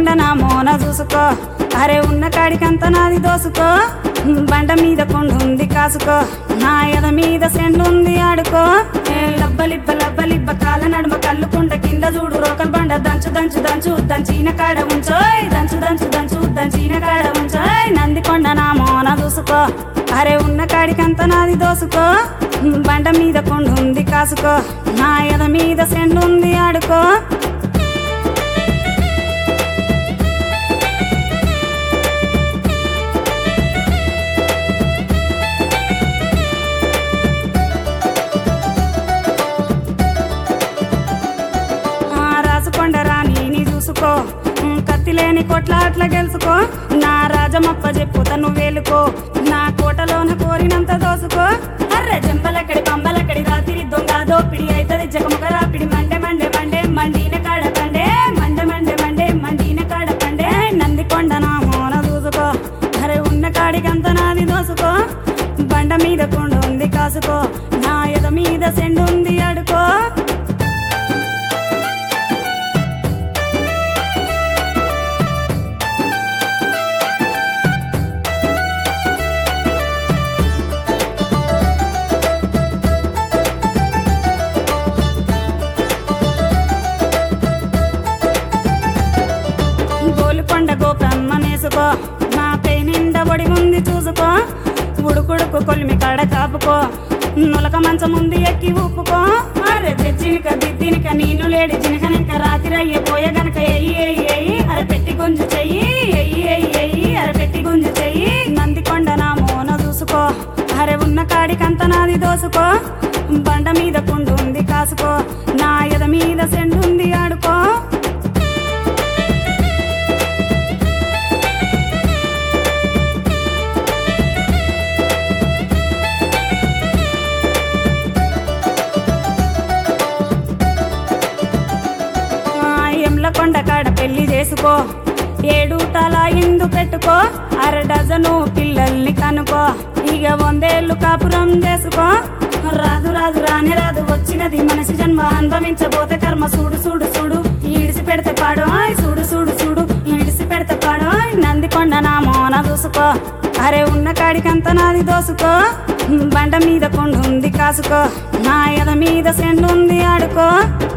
నందికొండ నా మోన చూసుకో అరే ఉన్న కాడికంత నాది దోసుకో బండ మీద కొండుంది కాసుకో నా ఎద మీద సెండుంది ఆడుకో ఏ లబ్బలిబ్బ లబ్బలిబ్బ కాల నడుమ కల్లుకుండ కింద చూడు రోకల్ బండ దంచు దంచు దంచు దంచిన కాడ ఉంచోయ్ దంచు దంచు దంచు దంచిన కాడ ఉంచోయ్ నందికొండ నా మోన చూసుకో అరే ఉన్న కాడికంత నాది దోసుకో బండ మీద కొండుంది కాసుకో నా ఎద మీద సెండుంది ఆడుకో ఆ రాసుకొండ రాణి నీ చూసుకో ఉమ్, కత్తి లేని కొట్లాట్ల గెలుచుకో నా రాజమప్ప చెప్పుత నువ్వు వేలుకో నా కోటలోన కోరినంత దోసుకో అర్రె చెంపలక్కడి పంబలక్కడి రాత్రి దొంగ దోపిడి అయితది జగముగ రాపిడి మండే మండే మండే మండిన కాడ పండే మండే మండే మండే మండిన కాడ పండే నందికొండ నా మోన చూసుకో అరే ఉన్న కాడికంత నాది దోసుకో బండ మీద కొండ ఉంది కాసుకో నా ఎద మీద సెండు ఉంది అడుకో గోలుకొండ గోపమ్మ నేసుకో నా పై నిండా ఒడి ఉంది చూసుకో ఉడుకుడుకు కొలిమి కాడ కాపుకో నులక మంచం ఉంది ఎక్కి ఊపుకో అరే తెచ్చినిక దిద్దినిక నీళ్ళు లేడి జినకనిక రాత్రి అయ్యే పోయే గనక ఎయ్యి ఎయ్యి ఎయ్యి అరే పెట్టి గుంజు చెయ్యి ఎయ్యి ఎయ్యి ఎయ్యి అరే పెట్టి గుంజు చెయ్యి నందికొండ నా మోన చూసుకో అరే ఉన్న కాడికంత నాది దోసుకో బండ మీద కుండు ఉంది కాసుకో నా ఎద మీద సెండుంది ఆడుకో ఆ, ఎమ్లకొండ కాడ పెళ్లి చేసుకో ఏడు తల ఇందు పెట్టుకో అర డజను పిల్లల్ని కనుకో ఇక వందేళ్ళు కాపురం చేసుకో రాదు రాదు రాని రాదు వచ్చినది మనిషి జన్మ అనుభవించబోతే కర్మ చూడు చూడు చూడు ఈడిసి పెడితే పాడు ఆయ్ చూడు చూడు చూడు ఈడిసి పెడితే పాడు ఆయ్ నందికొండ నా మోన చూసుకో అరే ఉన్న కాడికంత నాది దోసుకో బండ మీద కొండు ఉంది కాసుకో నా ఎద మీద సెండు ఉంది ఆడుకో